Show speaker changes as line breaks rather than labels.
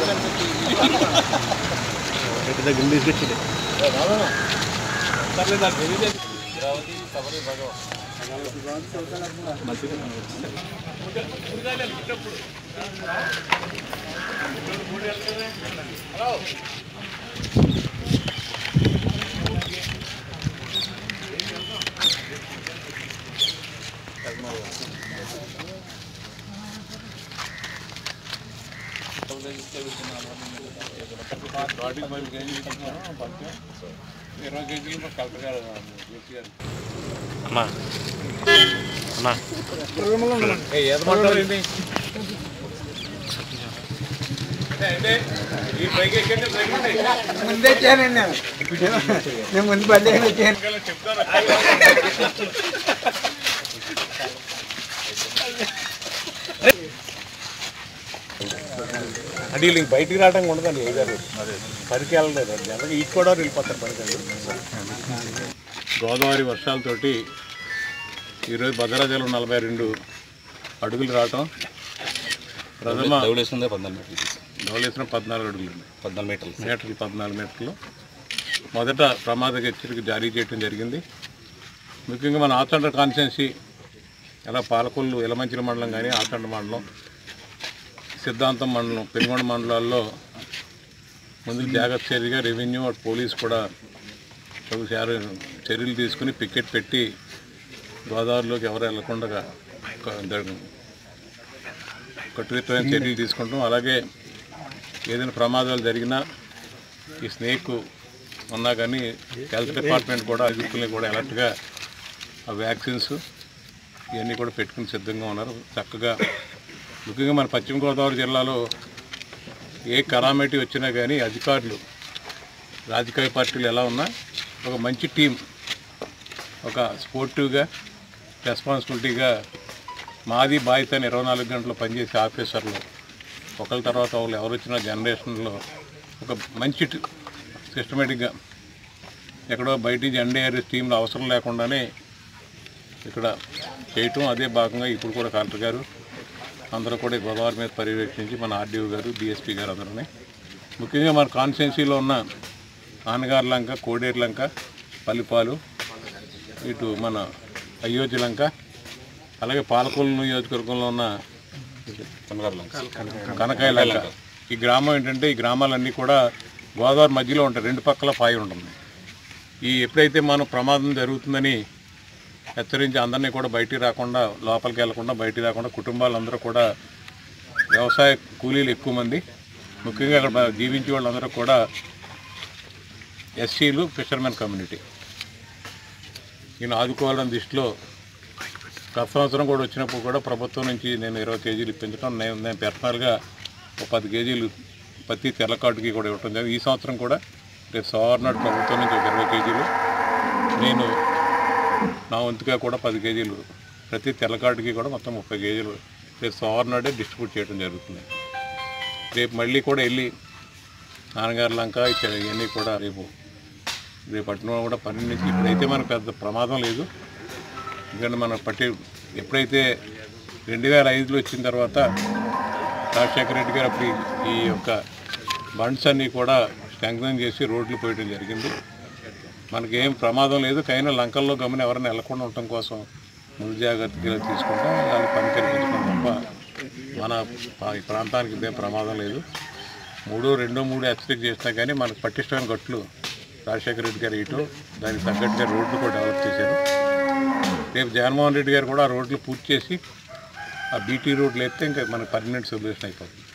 ఇంటి దగ్గర తీసుకొచ్చింది
ఇరవై కేజీలు కలెక్టర్ గారు గారు
అమ్మా అమ్మా
ఏదమంటారు ఏంటి అంటే ఈ పైకి ఎక్కండి పైకి
ముందే వచ్చానండి నేను నేను ముందు పల్లెకి వచ్చాను
చెప్తాను అంటే వీళ్ళు ఇంక బయటికి రావడానికి ఉండదండి ఏ గారు పనికి వెళ్ళలేదు జనరల్గా ఈ కూడా వెళ్ళిపోతారు పనికి గోదావరి వర్షాలతోటి ఈరోజు భద్రాచలం నలభై రెండు అడుగులు రావటం ప్రథమ
డౌలేసిందే పద్నాలుగు మీటర్లు
ధవళేశ్వరం పద్నాలుగు అడుగులు
పద్నాలుగు మీటర్లు
మీటర్లు పద్నాలుగు మీటర్లు మొదట ప్రమాద హెచ్చరిక జారీ చేయడం జరిగింది ముఖ్యంగా మన ఆచండ కాన్స్టిట్యున్సీ ఎలా పాలకొల్లు ఎలమంచిల మండలం కానీ ఆచండ మండలం సిద్ధాంతం మండలం పెనుగొండ మండలాల్లో ముందు జాగ్రత్త చర్యగా రెవెన్యూ అటు పోలీస్ కూడా తగు చార- చర్యలు తీసుకుని పికెట్ పెట్టి గోదావరిలోకి ఎవరు వెళ్లకుండా క- ద- కట్టుదిట్టమైన చర్యలు తీసుకుంటాం అలాగే ఏదైనా ప్రమాదాలు జరిగినా ఈ స్నేక్ ఉన్నా కానీ హెల్త్ డిపార్ట్మెంట్ కూడా అధికారులు కూడా అలర్ట్గా ఆ వ్యాక్సిన్స్ ఇవన్నీ కూడా పెట్టుకుని సిద్ధంగా ఉన్నారు చక్కగా ముఖ్యంగా మన పశ్చిమ గోదావరి జిల్లాలో ఏ కరామెటీ వచ్చినా కానీ అధికారులు రాజకీయ పార్టీలు ఎలా ఉన్నా ఒక మంచి టీం ఒక స్పోర్టివ్గా రెస్పాన్సిబిలిటీగా మాది బాధ్యత అని ఇరవై నాలుగు గంటలు పనిచేసే ఆఫీసర్లు ఒకరి తర్వాత ఒకరు ఎవరు వచ్చిన జనరేషన్లో ఒక మంచి సిస్టమేటిక్గా ఎక్కడో బయట నుంచి ఎన్డీఆర్ఎస్ టీంలో అవసరం లేకుండానే ఇక్కడ చేయటం అదే భాగంగా ఇప్పుడు కూడా కలెక్టర్ గారు అందరూ కూడా ఈ గోదావరి మీద పర్యవేక్షించి మన ఆర్డీఓ గారు డిఎస్పీ గారు అందరూనే ముఖ్యంగా మన కాన్స్టిట్యున్సీలో ఉన్న ఆనగారు లంక కోడేరు లంక పల్లిపాలు ఇటు మన అయోధ్య లంక అలాగే పాలకొల్లు నియోజకవర్గంలో ఉన్న కనకాయ లంక ఈ గ్రామం ఏంటంటే ఈ గ్రామాలన్నీ కూడా గోదావరి మధ్యలో ఉంటాయి రెండు పక్కల పాయి ఉంటుంది ఈ ఎప్పుడైతే మనం ప్రమాదం జరుగుతుందని హెచ్చరించి అందరినీ కూడా బయటికి రాకుండా లోపలికి వెళ్లకుండా బయటికి రాకుండా కుటుంబాలందరూ కూడా వ్యవసాయ కూలీలు ఎక్కువ మంది ముఖ్యంగా అక్కడ జీవించే వాళ్ళందరూ కూడా ఎస్సీలు ఫిషర్మెన్ కమ్యూనిటీ ఈయన ఆదుకోవాలని దృష్టిలో గత సంవత్సరం కూడా వచ్చినప్పుడు కూడా ప్రభుత్వం నుంచి నేను ఇరవై కేజీలు ఇప్పించడం నేను నేను పర్సనల్గా ఒక పది కేజీలు ప్రతి తెల్లకాటుకి కూడా ఇవ్వటం జరిగింది ఈ సంవత్సరం కూడా రేపు సోమవారం ప్రభుత్వం నుంచి ఒక ఇరవై కేజీలు నేను నా వంతుగా కూడా పది కేజీలు ప్రతి తెల్లకాటుకి కూడా మొత్తం ముప్పై కేజీలు రేపు సోమవారం నాడే డిస్ట్రిబ్యూట్ చేయడం జరుగుతుంది రేపు మళ్ళీ కూడా వెళ్ళి నాన్నగారి లంక ఇక్కడ ఇవన్నీ కూడా రేపు రేపు పట్టణంలో కూడా పన్నెండు నుంచి ఇప్పుడైతే మనకు పెద్ద ప్రమాదం లేదు ఎందుకంటే మన పట్టి ఎప్పుడైతే రెండు వేల ఐదులో వచ్చిన తర్వాత రాజశేఖర రెడ్డి గారు అప్పుడు ఈ- ఈ యొక్క బండ్స్ అన్నీ కూడా స్ట్రెంగ్తన్ చేసి రోడ్లు పోయడం జరిగింది మనకేం ప్రమాదం లేదు కైనా లంకల్లో గమని ఎవరైనా వెళ్లకుండా ఉండటం కోసం ముందు జాగ్రత్తగా తీసుకుంటాం దాన్ని పని కల్పించుకుంటాం తప్ప మన పా- ఈ ప్రాంతానికి ఇదే ప్రమాదం లేదు మూడు రెండో మూడు హెచ్చరిక చేసినా కానీ మనకు పటిష్టమైన గట్లు రాజశేఖర రెడ్డి గారు ఇటు దానికి తగ్గట్టుగా రోడ్లు కూడా డెవలప్ చేశారు రేపు జగన్మోహన్ రెడ్డి గారు కూడా ఆ రోడ్లు పూర్తి చేసి ఆ బీటీ రోడ్లు వేస్తే ఇంకా మనకు పర్మనెంట్ సొల్యూషన్ అయిపోతుంది